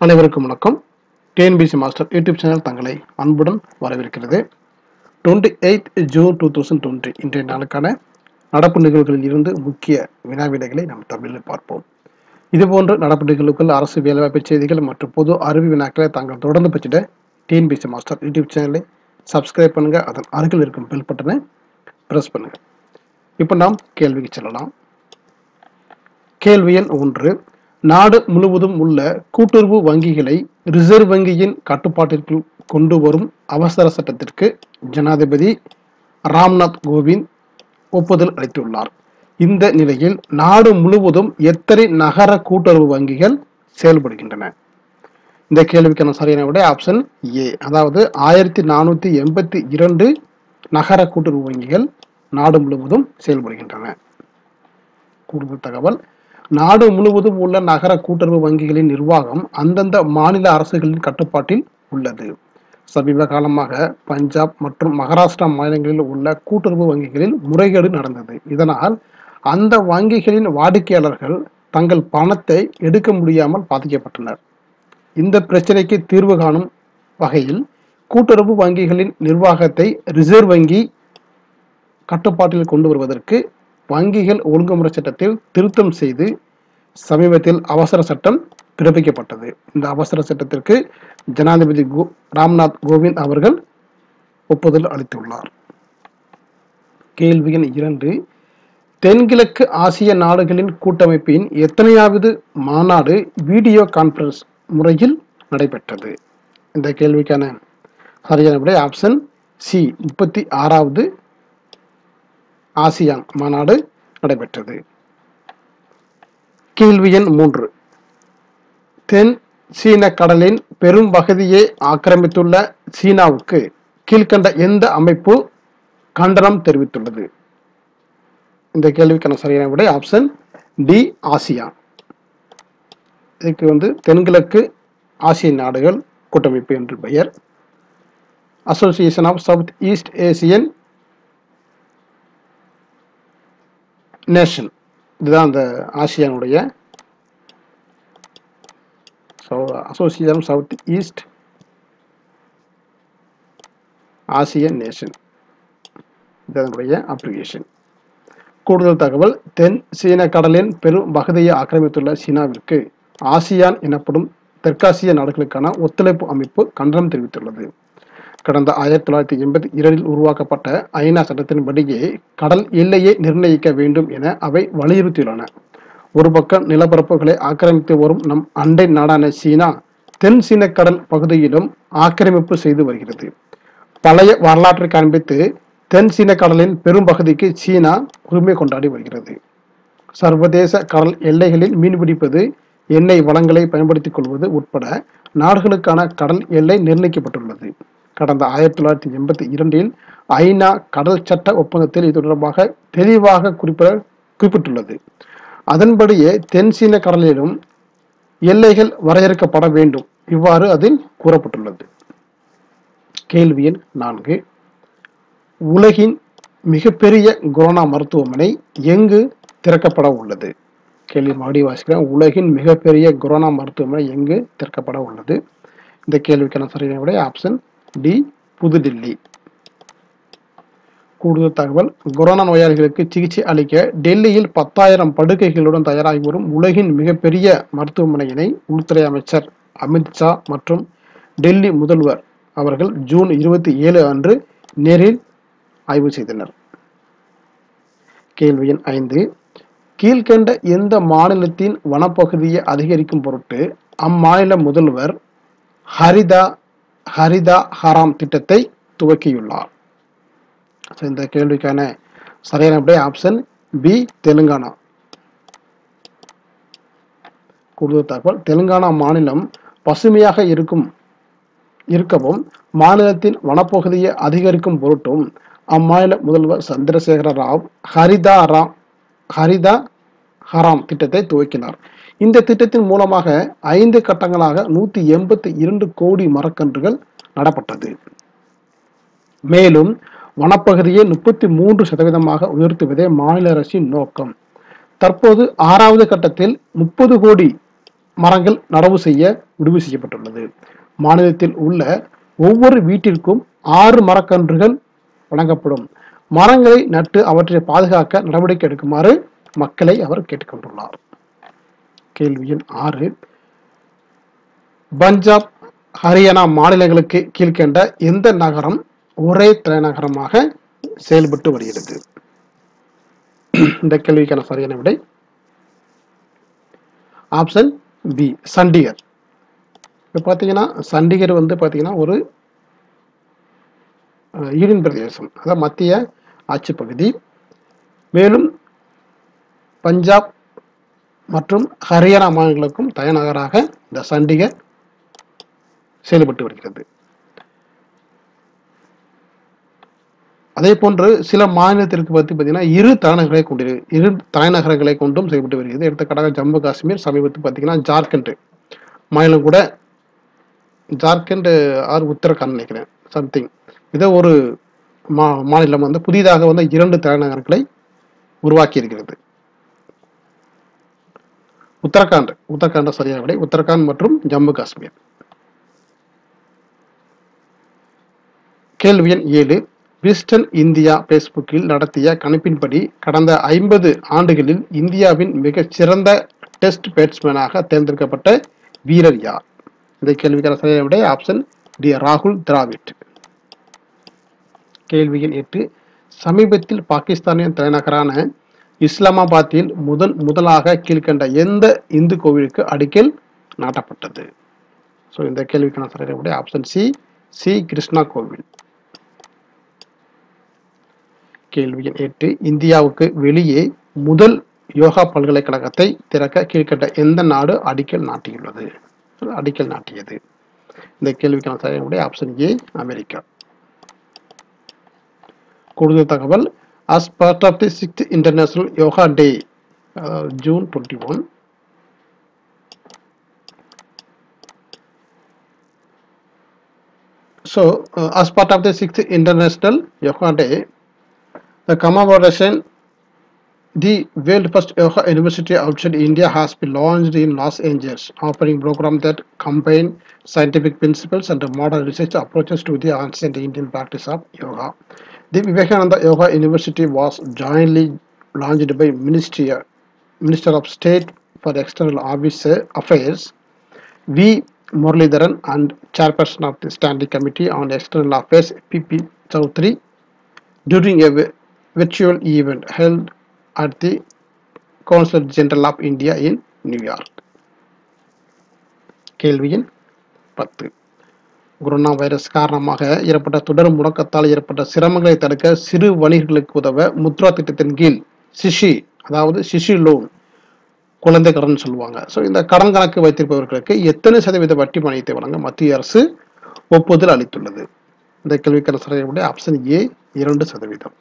அனைவருக்கும் வணக்கம் TNPSC master YouTube channel தங்களை அன்புடன் வரவேற்கிறது twenty eight June two thousand twenty இன்றைய நாளுக்கான நடப்பு நிகழ்வுகளில் இருந்து முக்கிய வினாவிடைகளை நாம் தமிழில் பார்ப்போம் இதுபோன்ற நடப்பு நிகழ்வுகள் அரசு வேலைவாய்ப்பு செய்திகள் மற்றும் பொது அறிவு வினாக்களை தாங்கள் தொடர்ந்து பற்றிட டிஎன்பிசி மாஸ்டர் யூடியூப் சேனலை சப்ஸ்கிரைப் பண்ணுங்க அதன் அருகில் இருக்கும் பெல் பட்டனை பிரஸ் பண்ணுங்க இப்போ நாம் கேள்விக்கு செல்லலாம் கேள்வி எண் ஒன்று நாடு முழுவதும் உள்ள கூட்டுறவு வங்கிகளை ரிசர்வ் வங்கியின் கட்டுப்பாட்டிற்குள் கொண்டு வரும் அவசர சட்டத்திற்கு ஜனாதிபதி ராம்நாத் கோவிந்த் ஒப்புதல் அளித்துள்ளார் இந்த நிலையில் நாடு முழுவதும் எத்தனை நகர கூட்டுறவு வங்கிகள் செயல்படுகின்றன இந்த கேள்விக்கான சரியான விட ஆப்ஷன் ஏ அதாவது ஆயிரத்தி நானூத்தி எண்பத்தி இரண்டு நகர கூட்டுறவு வங்கிகள் நாடு முழுவதும் செயல்படுகின்றன கூடுதல் தகவல் நாடு முழுவதும் உள்ள நகர கூட்டுறவு வங்கிகளின் நிர்வாகம் அந்தந்த மாநில அரசுகளின் கட்டுப்பாட்டில் உள்ளது சமீப காலமாக பஞ்சாப் மற்றும் மகாராஷ்டிரா மாநிலங்களில் உள்ள கூட்டுறவு வங்கிகளில் முறைகேடு நடந்தது இதனால் அந்த வங்கிகளின் வாடிக்கையாளர்கள் தங்கள் பணத்தை எடுக்க முடியாமல் பாதிக்கப்பட்டனர் இந்த பிரச்சனைக்கு தீர்வு காணும் வகையில் கூட்டுறவு வங்கிகளின் நிர்வாகத்தை ரிசர்வ் வங்கி கட்டுப்பாட்டில் கொண்டு வருவதற்கு வங்கிகள் ஒழுங்குமுறை சட்டத்தில் திருத்தம் செய்து சமீபத்தில் அவசர சட்டம் பிறப்பிக்கப்பட்டது இந்த அவசர சட்டத்திற்கு ஜனாதிபதி கோ ராம்நாத் கோவிந்த் அவர்கள் ஒப்புதல் அளித்துள்ளார் கேள்வி எண் இரண்டு தென்கிழக்கு ஆசிய நாடுகளின் கூட்டமைப்பின் எத்தனையாவது மாநாடு வீடியோ கான்பரன்ஸ் முறையில் நடைபெற்றது இந்த கேள்விக்கான சரியான விடை ஆப்ஷன் சி முப்பத்தி ஆறாவது ஆசியான் மாநாடு நடைபெற்றது கேள்வி எண் மூன்று தென் சீன கடலின் பெரும் பகுதியை ஆக்கிரமித்துள்ள சீனாவுக்கு கீழ்கண்ட எந்த அமைப்பு கண்டனம் தெரிவித்துள்ளது இந்த கேள்விக்கான சரியான விடை ஆப்ஷன் டி ஆசியான் இதுக்கு வந்து தென்கிழக்கு ஆசிய நாடுகள் கூட்டமைப்பு என்று பெயர் association of south east Asian nation இதுதான் அந்த ஆசியானுடைய association south east Asian nation இது அதனுடைய அப்ளிகேஷன் கூடுதல் தகவல் தென் சீன கடலின் பெரும் பகுதியை ஆக்கிரமித்துள்ள சீனாவிற்கு ஆசியான் எனப்படும் தெற்காசிய நாடுகளுக்கான ஒத்துழைப்பு அமைப்பு கண்டனம் தெரிவித்துள்ளது கடந்த ஆயிரத்தி தொள்ளாயிரத்தி எண்பத்தி இரண்டில் உருவாக்கப்பட்ட ஐநா சட்டத்தின்படியே கடல் எல்லையை நிர்ணயிக்க வேண்டும் என அவை வலியுறுத்தியுள்ளன ஒரு பக்கம் நிலப்பரப்புகளை ஆக்கிரமித்து வரும் நம் அண்டை நாடான சீனா தென் சீன கடல் பகுதியிலும் ஆக்கிரமிப்பு செய்து வருகிறது பழைய வரலாற்றை காண்பித்து தென் சீன கடலின் பெரும் பகுதிக்கு சீனா உரிமை கொண்டாடி வருகிறது சர்வதேச கடல் எல்லைகளில் மீன்பிடிப்பது எண்ணெய் வளங்களை பயன்படுத்திக் கொள்வது உட்பட நாடுகளுக்கான கடல் எல்லை நிர்ணயிக்கப்பட்டுள்ளது கடந்த ஆயிரத்தி தொள்ளாயிரத்தி எண்பத்தி இரண்டில் ஐநா கடல் சட்ட ஒப்பந்தத்தில் இது தொடர்பாக தெளிவாக குறிப்பிட குறிப்பிட்டுள்ளது அதன்படியே தென் சீன கடலிலும் எல்லைகள் வரையறுக்கப்பட வேண்டும் இவ்வாறு அதில் கூறப்பட்டுள்ளது கேள்வி எண் நான்கு உலகின் மிகப்பெரிய கொரோனா மருத்துவமனை எங்கு திறக்கப்பட உள்ளது கேள்வி மறுபடி வாசிக்கிறேன் உலகின் மிகப்பெரிய கொரோனா மருத்துவமனை எங்கு திறக்கப்பட உள்ளது இந்த கேள்விக்கான சரியான விடை ஆப்ஷன் டி புதுடில்லி கூடுதல் தகவல் கொரோனா நோயாளிகளுக்கு சிகிச்சை அளிக்க டெல்லியில் பத்தாயிரம் படுக்கைகளுடன் தயாராகி வரும் உலகின் மிகப்பெரிய மருத்துவமனையினை உள்துறை அமைச்சர் அமித்ஷா மற்றும் டெல்லி முதல்வர் அவர்கள் ஜூன் இருபத்தி ஏழு அன்று நேரில் ஆய்வு செய்தனர் கேள்வி எண் ஐந்து கீழ்கண்ட எந்த மாநிலத்தின் வனப்பகுதியை அதிகரிக்கும் பொருட்டு அம்மாநில முதல்வர் ஹரிதா ஹரிதா ஹராம் திட்டத்தை துவக்கியுள்ளார் இந்த கேள்விக்கான சரியான விடை ஆப்ஷன் பி தெலுங்கானா கூடுதல் தகவல் தெலுங்கானா மாநிலம் பசுமையாக இருக்கும் இருக்கவும் மாநிலத்தின் வனப்பகுதியை அதிகரிக்கும் பொருட்டும் அம்மாநில முதல்வர் சந்திரசேகர ராவ் ஹரிதா ராம் ஹரிதா ஹராம் திட்டத்தை துவக்கினார் இந்த திட்டத்தின் மூலமாக ஐந்து கட்டங்களாக நூத்தி எண்பத்தி இரண்டு கோடி மரக்கன்றுகள் நடப்பட்டது மேலும் வனப்பகுதியை முப்பத்தி மூன்று சதவீதமாக உயர்த்துவதே மாநில அரசின் நோக்கம் தற்போது ஆறாவது கட்டத்தில் முப்பது கோடி மரங்கள் நடவு செய்ய முடிவு செய்யப்பட்டுள்ளது மாநிலத்தில் உள்ள ஒவ்வொரு வீட்டிற்கும் ஆறு மரக்கன்றுகள் வழங்கப்படும் மரங்களை நட்டு அவற்றை பாதுகாக்க நடவடிக்கை எடுக்குமாறு மக்களை அவர் கேட்டுக்கொண்டுள்ளார் கேள்வி எண் ஆறு பஞ்சாப் ஹரியானா மாநிலங்களுக்கு கீழ்கண்ட எந்த நகரம் ஒரே தலைநகரமாக செயல்பட்டு வருகிறது இந்த கேள்விக்கான சரியான விடை ஆப்ஷன் பி சண்டிகர் இப்போ பார்த்தீங்கன்னா சண்டிகர் வந்து பார்த்தீங்கன்னா ஒரு அஹ், யூனியன் பிரதேசம் அதாவது மத்திய ஆட்சி பகுதி மேலும் பஞ்சாப் மற்றும் ஹரியானா மாநிலங்களுக்கும் தலைநகராக இந்த சண்டிகர் செயல்பட்டு வருகிறது அதே போன்று சில மாநிலத்திற்கு பற்றி பார்த்தீங்கன்னா இரு தலைநகரை கொண்டிரு இரு தலைநகரங்களை கொண்டும் செயல்பட்டு வருகிறது எடுத்துக்காட்டாக ஜம்மு காஷ்மீர் சமீபத்தில் பார்த்தீங்கன்னா ஜார்க்கண்ட் மாநிலம் கூட ஜார்க்கண்ட் ஆர் உத்தரகாண்ட் நினைக்கிறேன் சம்திங் இதை ஒரு மா மாநிலம் வந்து புதிதாக வந்து இரண்டு தலைநகரங்களை உருவாக்கி இருக்கிறது உத்தரகாண்ட் உத்தரகாண்ட் சரியான விடை உத்தரகாண்ட் மற்றும் ஜம்மு காஷ்மீர் கேள்வி எண் ஏழு விஸ்டன் இந்தியா பேஸ்புக்கில் நடத்திய கணிப்பின்படி கடந்த ஐம்பது ஆண்டுகளில் இந்தியாவின் மிகச் சிறந்த டெஸ்ட் பேட்ஸ்மேனாக தேர்ந்தெடுக்கப்பட்ட வீரர் யார் இந்த கேள்விக்கான சரியான விடை ஆப்ஷன் டி ராகுல் திராவிட் கேள்வி எண் எட்டு சமீபத்தில் பாகிஸ்தானின் தலைநகரான இஸ்லாமாபாத்தில் முதன் முதலாக கீழ்கண்ட எந்த இந்து கோவிலுக்கு அடிக்கல் நாட்டப்பட்டது ஸோ இந்த கேள்விக்கான சரியான விடை ஆப்ஷன் சி சி கிருஷ்ணா கோவில் கேள்வி எண் எட்டு இந்தியாவுக்கு வெளியே முதல் யோகா பல்கலைக்கழகத்தை திறக்க கீழ்கண்ட எந்த நாடு அடிக்கல் நாட்டியுள்ளது அடிக்கல் நாட்டியது இந்த கேள்விக்கான சரியான விடை ஆப்ஷன் ஏ அமெரிக்கா கூடுதல் தகவல் as part of the sixth international yoga day uh, june 21 so uh, as part of the sixth international yoga day the commemoration the world first yoga university outside india has been launched in los angeles offering programs that combine scientific principles and modern research approaches to the ancient indian practice of yoga the Vivekananda Yoga University was jointly launched by Ministry, Minister of State for External Office- Affairs V. Muralidharan and Chairperson of the Standing Committee on External Affairs P.P. Chowdhury during a vi- virtual event held at the Consulate General of India in New York. கேள்வி எண் பத்து corona virus காரணமாக ஏற்பட்ட தொடர் முடக்கத்தால் ஏற்பட்ட சிரமங்களை தடுக்க சிறு வணிகர்களுக்கு உதவ முத்ரா திட்டத்தின் கீழ் சிஷி அதாவது சிஷி லோன் குழந்தை கடன் சொல்லுவாங்க ஸோ இந்த கடன் கணக்கு வைத்திருப்பவர்களுக்கு எத்தனை சதவீத வட்டி மானியத்தை வழங்க மத்திய அரசு ஒப்புதல் அளித்துள்ளது இந்த கேள்விக்கான சரியான ஆப்ஷன் ஏ இரண்டு சதவீதம்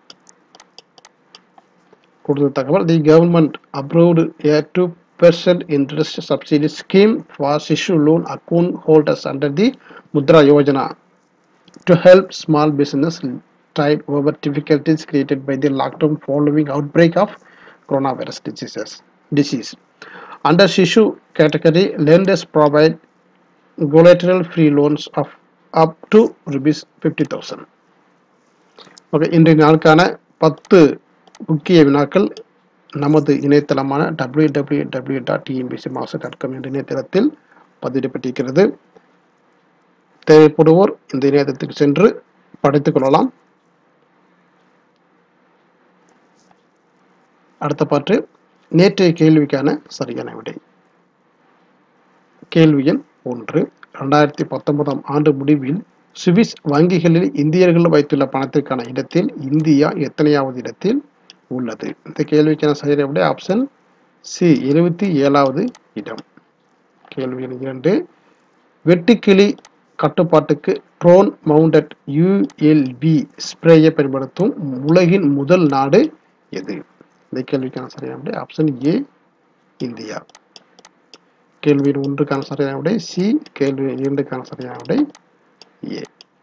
கூடுதல் தகவல் the government approved a two percent interest subsidy scheme for Shishu loan account holders under the Mudra Yojana to help small business tide over difficulties created by the lockdown following outbreak of coronavirus diseases disease under shishu category lenders provide collateral free loans of up to rupees 50000 okay இன்றைய நாளுக்கான பத்து முக்கிய வினாக்கள் நமது இணையதளமான W W W dot TNPSC master dot com என்ற இணையதளத்தில் பதிவிடப்பட்டிருக்கிறது தேவைப்படுவோர் இந்த இணையதளத்துக்கு சென்று படித்துக் கொள்ளலாம் அடுத்த பாட்டு நேற்றைய கேள்விக்கான சரியான விடை கேள்வி எண் ஒன்று ரெண்டாயிரத்தி பத்தொன்பதாம் ஆண்டு முடிவில் சுவிஸ் வங்கிகளில் இந்தியர்கள் வைத்துள்ள பணத்திற்கான இடத்தில் இந்தியா எத்தனையாவது இடத்தில் உள்ளது இந்த கேள்விக்கான சரியான விடை ஆப்ஷன் சி இருபத்தி ஏழாவது இடம் கேள்வி எண் இரண்டு வெட்டுக்கிளி கட்டுப்பாட்டுக்கு ட்ரோன் மவுண்டட் யூஎல்பி ஸ்ப்ரேயை பயன்படுத்தும் உலகின் முதல் நாடு எது இந்த கேள்விக்கான சரியான விடை ஆப்ஷன் ஏ இந்தியா கேள்வி எண் ஒன்றுக்கான சரியான விடை சி கேள்வி எண் இரண்டுக்கான சரியான விடை ஏ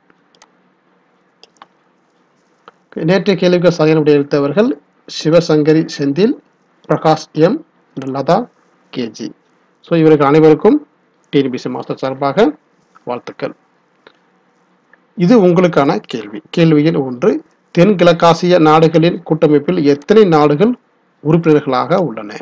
நேற்றைய கேள்விக்கு சரியான விடை அளித்தவர்கள் Sivasankari Senthil Prakash M Latha KG so இவருக்கு அனைவருக்கும் டிஎன்பிசி மாஸ்டர் சார்பாக வாழ்த்துக்கள் இது உங்களுக்கான கேள்வி கேள்வியில் ஒன்று தென்கிழக்காசிய நாடுகளின் கூட்டமைப்பில் எத்தனை நாடுகள் உறுப்பினர்களாக உள்ளன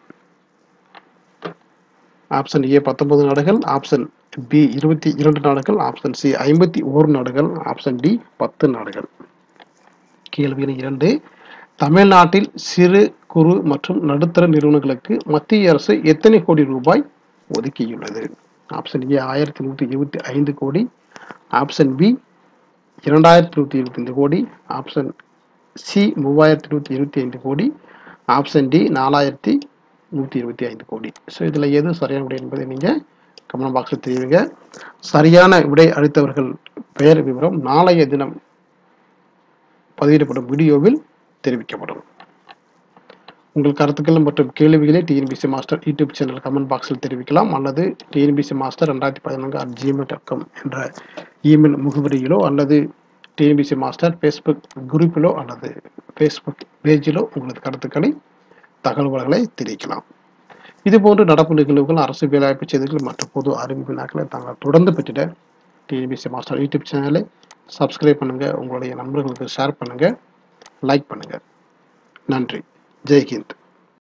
ஆப்ஷன் ஏ பத்தொன்பது நாடுகள் ஆப்ஷன் பி இருபத்தி இரண்டு நாடுகள் ஆப்ஷன் சி ஐம்பத்தி ஓரு நாடுகள் ஆப்ஷன் டி பத்து நாடுகள் கேள்வி எண் இரண்டு தமிழ்நாட்டில் சிறு குறு மற்றும் நடுத்தர நிறுவனங்களுக்கு மத்திய அரசு எத்தனை கோடி ரூபாய் ஒதுக்கியுள்ளது ஆப்ஷன் ஏ ஆயிரத்தி நூற்றி இருபத்தி ஐந்து கோடி ஆப்ஷன் பி இரண்டாயிரத்தி நூற்றி இருபத்தி ஐந்து கோடி ஆப்ஷன் சி மூவாயிரத்தி நூற்றி இருபத்தி ஐந்து கோடி ஆப்ஷன் டி நாலாயிரத்தி நூற்றி இருபத்தி ஐந்து கோடி ஸோ இதில் எது சரியான விடை என்பதை நீங்கள் கமெண்ட் பாக்ஸில் தெரிவிங்க சரியான விடை அளித்தவர்கள் பெயர் விவரம் நாளைய தினம் பதிவிடப்படும் வீடியோவில் தெரிவிக்கப்படும் உங்கள் கருத்துக்கள் மற்றும் கேள்விகளை TNPSC master YouTube channel comment பாக்ஸில் தெரிவிக்கலாம் அல்லது டிஎன்பிசி மாஸ்டர் ரெண்டாயிரத்தி பதினான்கு அட் ஜிமெயில் டாட் காம் என்ற இமெயில் முகவரியிலோ அல்லது டிஎன்பிசி மாஸ்டர் ஃபேஸ்புக் குரூப்பிலோ அல்லது ஃபேஸ்புக் பேஜிலோ உங்களது கருத்துக்களை தகவல்களை தெரிவிக்கலாம் இதுபோன்று நடப்பு நிகழ்வுகள் அரசு வேலைவாய்ப்பு செய்திகள் மற்றும் பொது அறிவு வினாக்களை தாங்கள் தொடர்ந்து பெற்றிட டிஎன்பிசி மாஸ்டர் யூடியூப் சேனலை சப்ஸ்கிரைப் பண்ணுங்க உங்களுடைய நண்பர்களுக்கு ஷேர் பண்ணுங்க லைக் பண்ணுங்க நன்றி ஜெய்ஹிந்த்